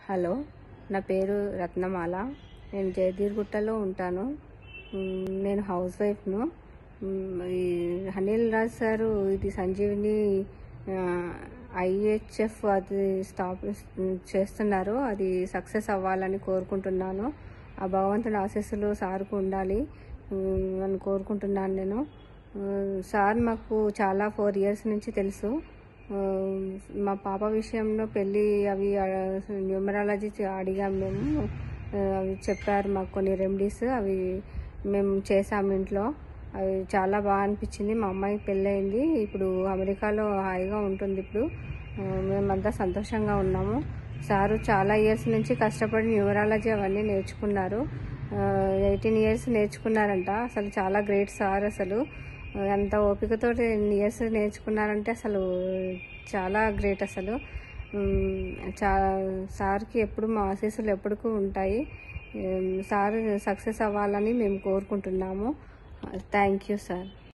hello నా పేరు రత్నమాల నేను జయదీర్గుట్టలో ఉంటాను మ్, నేను హౌస్ వైఫ్ను మ్, ఈ అనిల్ రాజ్ సారు ఇది సంజీవిని ఐహెచ్ఎఫ్ అది స్టాప్ చేస్తున్నారు అది సక్సెస్ అవ్వాలని కోరుకుంటున్నాను ఆ భగవంతుడి ఆశీస్సులు సార్కు ఉండాలి మ్, అని కోరుకుంటున్నాను నేను మ్, సార్ మాకు చాలా ఫోర్ ఇయర్స్ నుంచి తెలుసు ఆ, మా పాప విషయంలో పెళ్ళి అవి న్యూమరాలజీ అడిగాం మేము ఆ, అవి చెప్పారు మాకు కొన్ని రెమెడీస్ అవి మేము చేసాము ఇంట్లో అవి చాలా బాగా అనిపించింది మా అమ్మాయికి పెళ్ళయింది ఇప్పుడు అమెరికాలో హాయిగా ఉంటుంది ఇప్పుడు ఆ, మేమంతా సంతోషంగా ఉన్నాము సారు చాలా ఇయర్స్ నుంచి కష్టపడి న్యూమరాలజీ అవన్నీ నేర్చుకున్నారు ఎయిటీన్ ఇయర్స్ నేర్చుకున్నారంట అసలు చాలా గ్రేట్ సార్ అసలు ఎంత ఓపికతో ఎన్ని ఇయర్స్ నేర్చుకున్నారంటే అసలు చాలా గ్రేట్ అసలు ఉమ్, చా సార్కి ఎప్పుడు మా ఆశీస్సులు ఎప్పటికూ ఉంటాయి ఉమ్, సార్ సక్సెస్ అవ్వాలని మేము కోరుకుంటున్నాము థ్యాంక్ యూ సార్